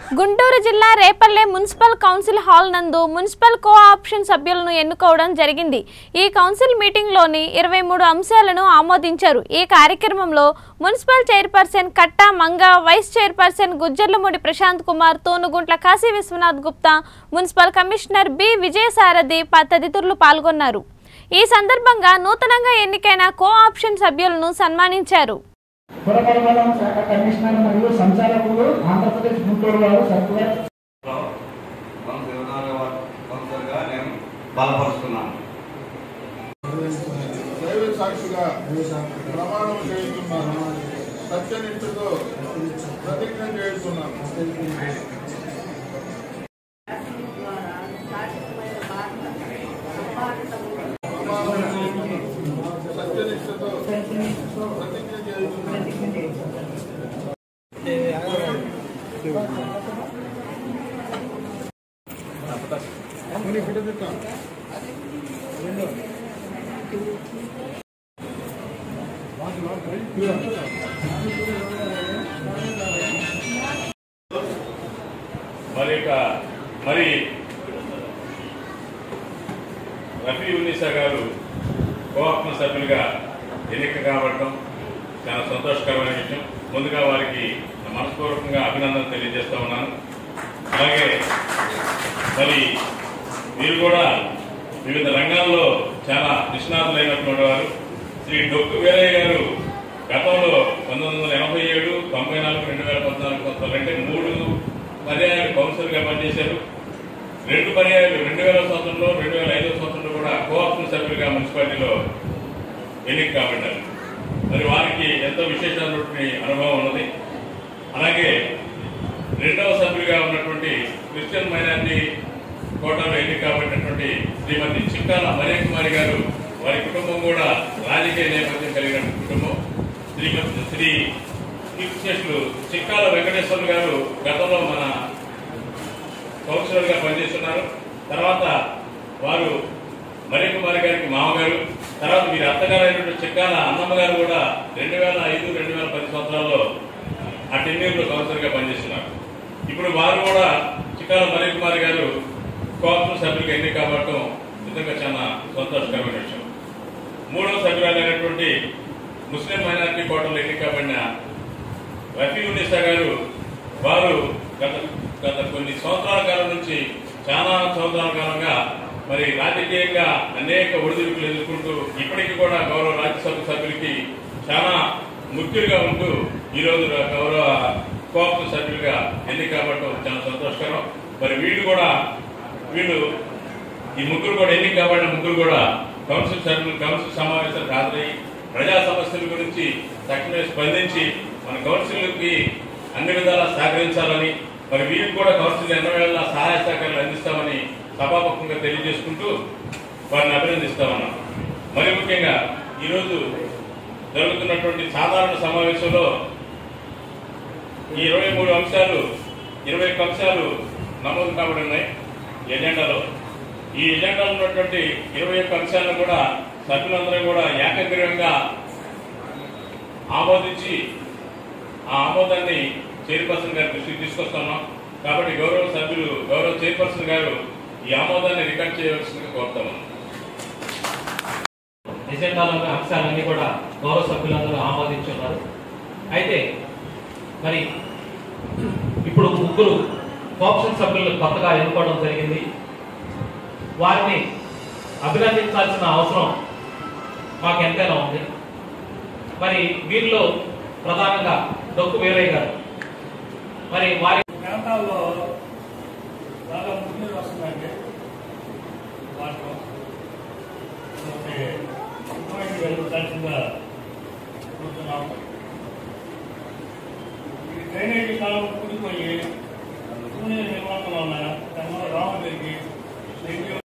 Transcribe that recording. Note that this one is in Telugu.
గుంటూరు జిల్లా రేపల్లె మున్సిపల్ కౌన్సిల్ హాల్ నందు మున్సిపల్ కోఆప్షన్ సభ్యులను ఎన్నుకోవడం జరిగింది ఈ కౌన్సిల్ మీటింగ్లోని ఇరవై మూడు అంశాలను ఆమోదించారు ఈ కార్యక్రమంలో municipal chairperson Katta Manga vice chairperson Gujjarlamudi Prashant Kumar Tonuguntla Kashi Vishwanath Gupta municipal commissioner B Vijayasarathi ప- తదితరులు పాల్గొన్నారు ఈ సందర్భంగా నూతనంగా ఎన్నికైన కోఆప్షన్ సభ్యులను సన్మానించారు పురపరిపాలన శాఖ కమిషనర్ మరియు సంచాలకులు ఆంధ్రప్రదేశ్ గుంటూరు వారు సర్కులర్ కౌన్సిలర్గా నేను బలపరుస్తున్నాను దైవ సాక్షిగా ప్రమాణం చేస్తున్నాను సత్యనిష్ఠతో ప్రతిజ్ఞ చేస్తున్నాను ప్రమాణం చేస్తున్నాను. సత్యనిష్ఠతో ప్రతిజ్ఞ చేస్తున్నాను మరి ఇక మరి రఫీ ఉన్నీసా గారు కోఆప్న సభ్యులుగా ఎన్నిక కావడం చాలా సంతోషకరమైన విషయం ముందుగా వారికి నా మనస్పూర్వకంగా అభినందన తెలియజేస్తా ఉన్నాను అలాగే మరి మీరు కూడా వివిధ రంగాల్లో చాలా నిష్ణాతులైనటువంటి వారు శ్రీ డొక్కు వీరయ్య గారు గతంలో పంతొమ్మిది వందల ఎనభై ఏడు తొంభై నాలుగు రెండు వేల పద్నాలుగు సంవత్సరాలు అంటే మూడు పర్యాయాలు కౌన్సిలర్గా పనిచేశారు రెండు పర్యాయాలు రెండు వేల సంవత్సరంలో రెండు వేల ఐదో సంవత్సరంలో కూడా కోఆప్షన్ సభ్యులుగా మున్సిపాలిటీలో ఎన్నిక కాబడ్డారు మరి వారికి ఎంతో విశేషమైనటువంటి అనుభవం ఉన్నది అలాగే రెండవ సభ్యులుగా ఉన్నటువంటి క్రిస్టియన్ మైనారిటీ కోటాలో ఎన్నిక కాబట్టినటువంటి శ్రీమతి చిక్కాల మరే కుమారి గారు వారి కుటుంబం కూడా రాజకీయ నేపథ్యం కలిగిన కుటుంబం శ్రీమతి శ్రీ కీర్తిశేషులు చిక్కాల వెంకటేశ్వర గారు గతంలో మన కౌన్సిలర్ గా పనిచేస్తున్నారు తర్వాత వారు మరీ కుమారి గారికి మామగారు తర్వాత వీరి అత్తగారు అయినటువంటి చిక్కాల అన్నమ్మ గారు కూడా రెండు వేల ఐదు రెండు వేల పది సంవత్సరాల్లో ఆ టెన్యూర్లో కౌన్సిలర్ గా పనిచేస్తున్నారు ఇప్పుడు వారు కూడా చిక్కాల మరీ కుమారి గారు కోఆప్షన్ సభ్యులకు ఎన్నిక కావడం నిజంగా చాలా సంతోషకరమైన విషయం మూడవ సభ్యురాలైనటువంటి ముస్లిం మైనారిటీ కోటలో ఎన్నిక కాబడిన రఫీ ఉన్నీసా గారు వారు గత గత కొన్ని సంవత్సరాల కాలం నుంచి చాలా సంవత్సరాల కాలంగా మరి రాజకీయంగా అనేక ఒడిదుడుకులు ఎదుర్కొంటూ ఇప్పటికీ కూడా గౌరవ రాజ్యసభ సభ్యులకి చాలా ముఖ్యులుగా ఉంటూ ఈరోజు గౌరవ కోఆప్షన్ సభ్యులుగా ఎన్నిక కావడం చాలా సంతోషకరం మరి వీళ్ళు కూడా వీళ్ళు ఈ ముగ్గురు కూడా ఎన్నిక కాబడిన ముగ్గురు కూడా కౌన్సిల్ సభ్యులు కౌన్సిల్ సమావేశాలకు హాజరై ప్రజా సమస్యల గురించి తక్షణమే స్పందించి మన కౌన్సిల్కి అన్ని విధాలా సహకరించాలని మరి వీరికి కూడా కౌన్సిల్ ఎన్నో వేళ సహాయ సహకారాలు అందిస్తామని సభాముఖంగా తెలియజేసుకుంటూ వారిని అభినందిస్తామన్నాం మరి ముఖ్యంగా ఈరోజు జరుగుతున్నటువంటి సాధారణ సమావేశంలో ఈ ఇరవై మూడు అంశాలు ఇరవై ఒక్క అంశాలు నమోదు కాబడి ఉన్నాయి ఈ ఎజెండాలో ఈ ఎజెండాలో ఉన్నటువంటి ఇరవై ఒక్క అంశాలను కూడా సభ్యులందరూ కూడా ఏకగ్రీవంగా ఆమోదించి ఆ ఆమోదాన్ని చైర్పర్సన్ గారి దృష్టికి తీసుకొస్తున్నాం కాబట్టి గౌరవ సభ్యులు గౌరవ చైర్పర్సన్ గారు ఈ ఆమోదాన్ని రికార్డ్ చేయవలసిందిగా కోరుతున్నాం ఎజెండాలోని అంశాలన్నీ కూడా గౌరవ సభ్యులందరూ ఆమోదించున్నారు అయితే మరి ఇప్పుడు ముగ్గురు కోఆప్షన్ సభ్యులు కొత్తగా ఎన్నుకోవడం జరిగింది వారిని అభినందించాల్సిన అవసరం మాకు ఎంతైనా ఉంది మరి వీరిలో ప్రధానంగా డొక్కు వీరయ్య గారు మరి వారి ప్రాంతాల్లో బాగా ముఖ్యం వస్తుందండి వాటిలో ఇంపాయింట్ వెళ్ళాల్సిందిగా కోరుతున్నాం ఈ డ్రైనేజీ కాలం కూలిపోయి శూన్య నిర్మాణంలో ఉన్న రామగిరికి